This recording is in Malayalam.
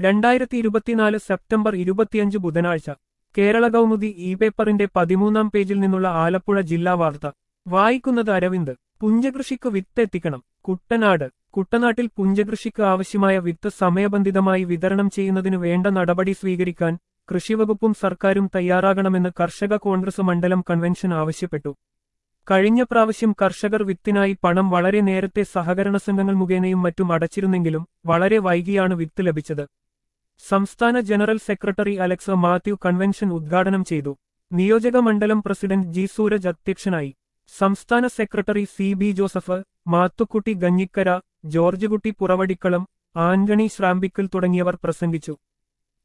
രണ്ടായിരത്തി ഇരുപത്തിനാല് സെപ്റ്റംബർ ഇരുപത്തിയഞ്ച് ബുധനാഴ്ച കേരള കൗമുദി ഇ പേപ്പറിന്റെ പതിമൂന്നാം പേജിൽ നിന്നുള്ള ആലപ്പുഴ ജില്ലാ വാർത്ത വായിക്കുന്നത് അരവിന്ദ് പുഞ്ചകൃഷിക്ക് വിത്ത് എത്തിക്കണം കുട്ടനാട് കുട്ടനാട്ടിൽ പുഞ്ചകൃഷിക്ക് ആവശ്യമായ വിത്ത് സമയബന്ധിതമായി വിതരണം ചെയ്യുന്നതിനു വേണ്ട നടപടി സ്വീകരിക്കാൻ കൃഷിവകുപ്പും സർക്കാരും തയ്യാറാകണമെന്ന് കർഷക കോൺഗ്രസ് മണ്ഡലം കൺവെൻഷൻ ആവശ്യപ്പെട്ടു കഴിഞ്ഞ പ്രാവശ്യം കർഷകർ വിത്തിനായി പണം വളരെ നേരത്തെ സഹകരണ സംഘങ്ങൾ മുഖേനയും മറ്റും അടച്ചിരുന്നെങ്കിലും വളരെ വൈകിയാണ് വിത്ത് ലഭിച്ചത് സംസ്ഥാന general secretary Alex Mathew convention ഉദ്ഘാടനം ചെയ്തു നിയോജക മണ്ഡലം പ്രസിഡന്റ് ജി സൂരജ് അധ്യക്ഷനായി സംസ്ഥാന secretary C B Joseph Mathukutty Ganjikkara George Kutty Puravadikkalam Antony Srampickal തുടങ്ങിയവർ പ്രസംഗിച്ചു